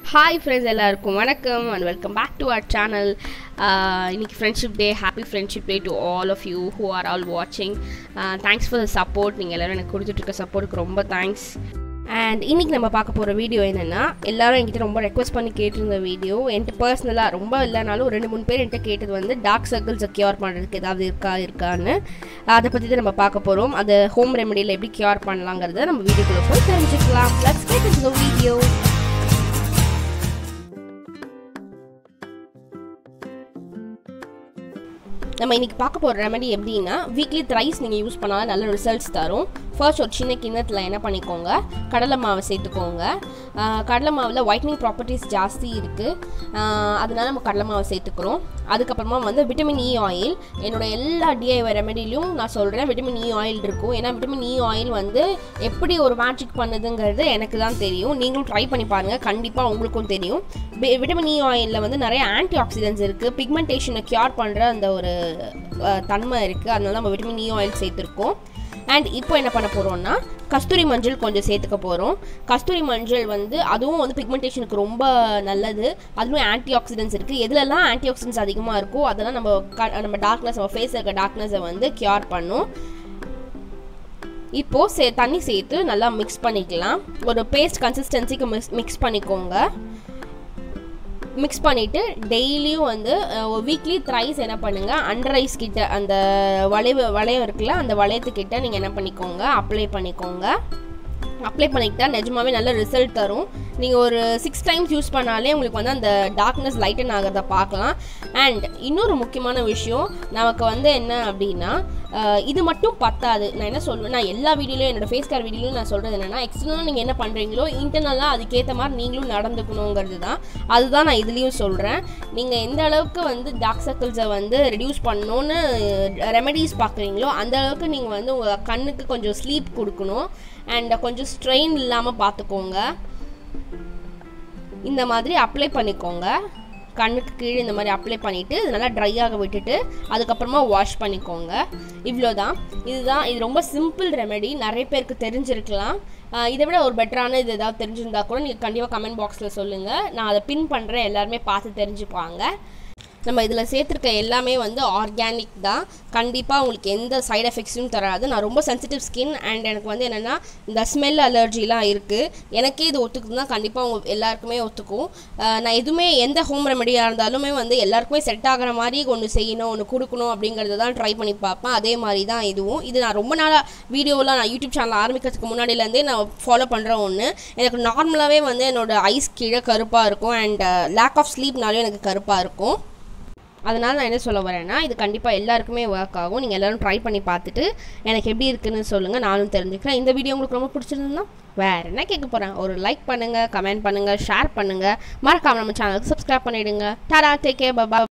hi friends எல்லாருக்கும் வணக்கம் and welcome back to our channel இன்னைக்கு friendship day happy friendship day to all of you who are all வாட்சிங் thanks for the support நீங்கள் எல்லோரும் எனக்கு கொடுத்துட்ருக்க சப்போர்ட்டுக்கு ரொம்ப தேங்க்ஸ் அண்ட் இன்றைக்கி நம்ம பார்க்க போகிற வீடியோ என்னென்னா எல்லாரும் என்கிட்ட ரொம்ப ரெக்வஸ்ட் பண்ணி கேட்டிருந்த வீடியோ என்கிட்ட பர்சனலாக ரொம்ப இல்லைனாலும் ஒரு ரெண்டு மூணு பேர் என்கிட்ட கேட்டது வந்து டார்க் சர்க்கிள்ஸை கியூர் பண்ணுறதுக்கு ஏதாவது இருக்கா இருக்கான்னு அதை பற்றி தான் நம்ம பார்க்க போகிறோம் அது ஹோம் ரெமெடியில் எப்படி கியூர் பண்ணலாங்கிறத நம்ம வீடியோக்குள்ளே போய் தெரிஞ்சுக்கலாம் let's get into the video நம்ம இன்றைக்கி பார்க்க போகிற ரெமெடி எப்படின்னா வீக்லி த்ரைஸ் நீங்கள் யூஸ் பண்ணாலும் நல்ல ரிசல்ட்ஸ் தரும் ஃபர்ஸ்ட் ஒரு சின்ன கிண்ணத்தில் என்ன பண்ணிக்கோங்க கடலை மாவை சேர்த்துக்கோங்க கடலை மாவில் ஒயிட்னிங் ப்ராப்பர்ட்டிஸ் ஜாஸ்தி இருக்குது அதனால நம்ம கடலை மாவை சேர்த்துக்கிறோம் அதுக்கப்புறமா வந்து விட்டமின் இ ஆயில் என்னோட எல்லா டிஐவை ரெமெடிலையும் நான் சொல்கிறேன் விட்டமின் இ ஆயில் இருக்கும் ஏன்னா விட்டமின் இ ஆயில் வந்து எப்படி ஒரு மேஜிக் பண்ணுதுங்கிறது எனக்கு தான் தெரியும் நீங்களும் ட்ரை பண்ணி பாருங்கள் கண்டிப்பாக உங்களுக்கும் தெரியும் விட்டமின் இ ஆயிலில் வந்து நிறைய ஆன்டி ஆக்சிடென்ட்ஸ் இருக்குது பிக்மெண்டேஷனை க்யூர் பண்ணுற அந்த ஒரு தன்மை இருக்குது அதனால நம்ம விட்டமின் இ ஆயில் சேர்த்துருக்கோம் அண்ட் இப்போ என்ன பண்ண போகிறோம்னா கஸ்தூரி மஞ்சள் கொஞ்சம் சேர்த்துக்க போகிறோம் கஸ்தூரி மஞ்சள் வந்து அதுவும் வந்து பிக்மெண்டேஷனுக்கு ரொம்ப நல்லது அதுவும் ஆன்டி ஆக்சிடென்ட்ஸ் இருக்குது எதுலலாம் ஆன்டி ஆக்சிடென்ட்ஸ் அதிகமாக இருக்கோ அதெல்லாம் நம்ம க நம்ம டார்க்னஸ் நம்ம ஃபேஸில் இருக்க டார்க்னஸை வந்து க்யூர் பண்ணும் இப்போது சே தண்ணி சேர்த்து நல்லா மிக்ஸ் பண்ணிக்கலாம் ஒரு பேஸ்ட் கன்சிஸ்டன்சிக்கு மிக்ஸ் மிக்ஸ் பண்ணிக்கோங்க மிக்ஸ் பண்ணிவிட்டு டெய்லியும் வந்து வீக்லி த்ரைஸ் என்ன பண்ணுங்கள் அண்டர் ஐஸ் கிட்ட அந்த வளைவு வளையம் இருக்குல்ல அந்த வளையத்துக்கிட்ட நீங்கள் என்ன பண்ணிக்கோங்க அப்ளை பண்ணிக்கோங்க அப்ளை பண்ணிக்கிட்டா நிஜமாவே நல்ல ரிசல்ட் தரும் நீங்கள் ஒரு சிக்ஸ் டைம்ஸ் யூஸ் பண்ணாலே உங்களுக்கு வந்து அந்த டார்க்னஸ் லைட்டன் ஆகிறத பார்க்கலாம் அண்ட் இன்னொரு முக்கியமான விஷயம் நமக்கு வந்து என்ன அப்படின்னா இது மட்டும் பத்தாது நான் என்ன சொல்வேன் நான் எல்லா வீடியோலையும் என்னோடய ஃபேஸ் கேர் வீடியோலையும் நான் சொல்கிறது என்னென்னா எக்ஸ்டர்னலாக நீங்கள் என்ன பண்ணுறீங்களோ இன்டர்னலாக அதுக்கேற்ற மாதிரி நீங்களும் நடந்துக்கணுங்கிறது தான் அதுதான் நான் இதுலேயும் சொல்கிறேன் நீங்கள் எந்த அளவுக்கு வந்து டார்க் சர்க்கிள்ஸை வந்து ரெடியூஸ் பண்ணணுன்னு ரெமெடிஸ் பார்க்குறீங்களோ அந்த அளவுக்கு நீங்கள் வந்து உங்கள் கண்ணுக்கு கொஞ்சம் ஸ்லீப் கொடுக்கணும் அண்ட் கொஞ்சம் ஸ்ட்ரெயின் இல்லாமல் பார்த்துக்கோங்க இந்த மாதிரி அப்ளை பண்ணிக்கோங்க கண்ணுக்கு கீழே இந்த மாதிரி அப்ளை பண்ணிவிட்டு இது நல்லா ட்ரை ஆக விட்டுட்டு அதுக்கப்புறமா வாஷ் பண்ணிக்கோங்க இவ்வளோ தான் இதுதான் இது ரொம்ப சிம்பிள் ரெமெடி நிறைய பேருக்கு தெரிஞ்சிருக்கலாம் இதை விட ஒரு பெட்டரான இது ஏதாவது தெரிஞ்சிருந்தா கூட நீங்கள் கண்டிப்பாக கமெண்ட் பாக்ஸில் சொல்லுங்கள் நான் அதை பின் பண்ணுறேன் எல்லாருமே பார்த்து தெரிஞ்சுப்பாங்க நம்ம இதில் சேர்த்துருக்க எல்லாமே வந்து ஆர்கானிக் தான் கண்டிப்பாக உங்களுக்கு எந்த சைட் எஃபெக்ட்ஸும் தராது நான் ரொம்ப சென்சிட்டிவ் ஸ்கின் அண்ட் எனக்கு வந்து என்னென்னா இந்த ஸ்மெல் அலர்ஜிலாம் இருக்குது எனக்கே இது ஒத்துக்குதுன்னா கண்டிப்பாக உங்கள் எல்லாருக்குமே ஒத்துக்கும் நான் எதுவுமே எந்த ஹோம் ரெமெடியாக இருந்தாலுமே வந்து எல்லாருக்குமே செட் ஆகிற மாதிரி ஒன்று செய்யணும் ஒன்று கொடுக்கணும் அப்படிங்கிறத தான் ட்ரை பண்ணி பார்ப்பேன் அதே மாதிரி தான் இதுவும் இது நான் ரொம்ப நாளாக வீடியோலாம் நான் யூடியூப் சேனல் ஆரம்பிக்கிறதுக்கு முன்னாடியிலேருந்தே நான் ஃபாலோ பண்ணுற ஒன்று எனக்கு நார்மலாகவே வந்து என்னோடய ஐஸ் கீழே கருப்பாக இருக்கும் அண்ட் லேக் ஆஃப் ஸ்லீப்னாலும் எனக்கு கருப்பாக இருக்கும் அதனால் நான் என்ன சொல்ல வரேன்னா இது கண்டிப்பாக எல்லாருக்குமே ஒர்க் ஆகும் நீங்கள் எல்லோரும் ட்ரை பண்ணி பார்த்துட்டு எனக்கு எப்படி இருக்குன்னு சொல்லுங்கள் நானும் தெரிஞ்சுக்கிறேன் இந்த வீடியோ உங்களுக்கு ரொம்ப பிடிச்சிருந்தா வேறு என்ன கேட்க போகிறேன் ஒரு லைக் பண்ணுங்கள் கமெண்ட் பண்ணுங்கள் ஷேர் பண்ணுங்கள் மறக்காமல் நம்ம சேனலுக்கு சப்ஸ்கிரைப் பண்ணிவிடுங்க டாடா டேக் கே பாபா